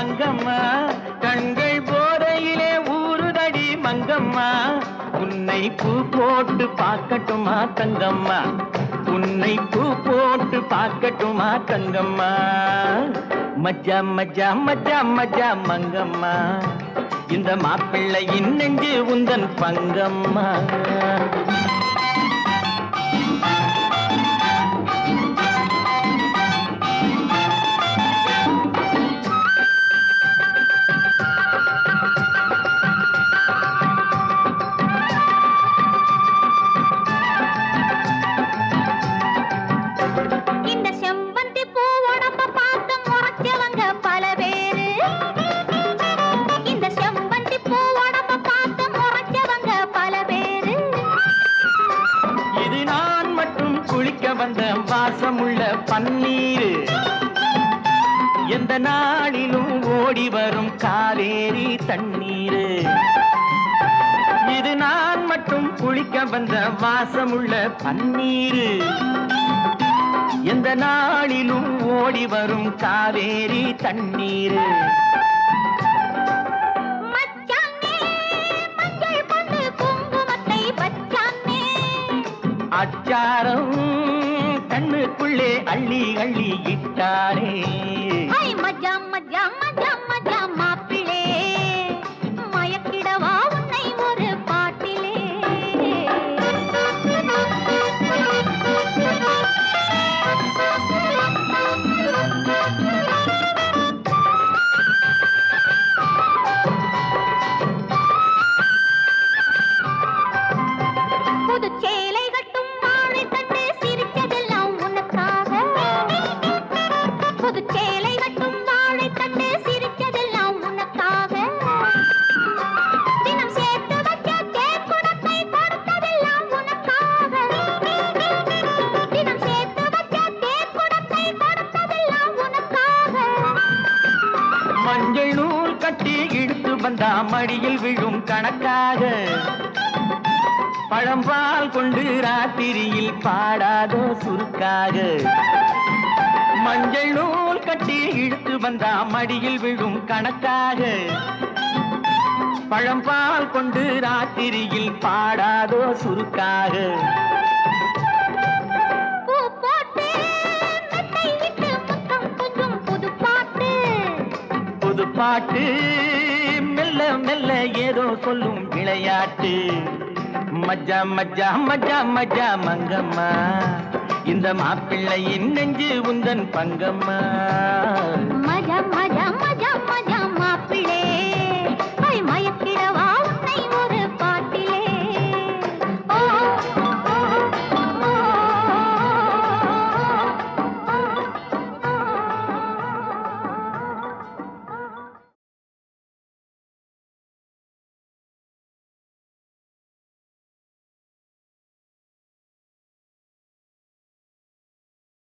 மங்கம்மா கண்கள் போதையிலே ஊறுதடி மங்கம்மா உன்னை பூ போட்டு பார்க்கட்டுமா தங்கம்மா உன்னை பூ போட்டு பார்க்கட்டுமா தங்கம்மா மஜா மஜா மஜா மஜா மங்கம்மா இந்த மாப்பிள்ளையின் நெஞ்சு உந்தன் பங்கம்மா இந்த செம்பந்தி பூ உடம்ப பார்த்து முறைச்சவங்க பல பேரு இந்த செம்பந்தி பூ உடம்ப பார்த்து முறைச்சவங்க பல பேரு இது நான் மட்டும் குளிக்க வந்த வாசமுள்ள பன்னீர் எந்த நாளிலும் ஓடி வரும் காவேரி தண்ணீர் இது நான் மட்டும் குளிக்க வந்த வாசமுள்ள பன்னீர் எந்த நாளிலும் ஓடி வரும் காவேரி தண்ணீர் மச்சானே மஞ்சள் பொண்ணு குங்குமத்தை வச்சானே அச்சாரம் கண்ணுக்குள்ளே அள்ளி அள்ளி இட்டாரே ஐ மஜா மஜா மஜா மஜா மாப்பிளே மயக்கிடவா உன்னை ஒரு பாட்டிலே புது சேலை கட்டும் வாழை கண்டு சிரிச்சதெல்லாம் உனக்காக புது சேலை கட்டும் வாழை கண்டு சிரிச்சதெல்லாம் உனக்காக தினம் சேர்த்து வச்ச தேக்குடத்தை கொடுத்ததெல்லாம் உனக்காக தினம் சேர்த்து வச்ச தேக்குடத்தை கொடுத்ததெல்லாம் உனக்காக மஞ்சள் நூல் கட்டி இழுத்து வந்தா மடியில் விழும் கணக்காக பழம்பால் கொண்டு ராத்திரியில் பாடாதோ சுருக்காக மஞ்சள் நூல் கட்டி இழுத்து வந்தா மடியில் விழும் கணக்காக பழம்பால் கொண்டு ராத்திரியில் பாடாதோ சுருக்காக பூ போட்டு மெத்தை விட்டு முத்தம் கொஞ்சம் புது பாட்டு புது பாட்டு மெல்ல மெல்ல ஏதோ சொல்லும் விளையாட்டு மஜா மஜா மஜா மஜா மங்கம்மா இந்த மாப்பிள்ளையின் நெஞ்சு உந்தன் பங்கம்மா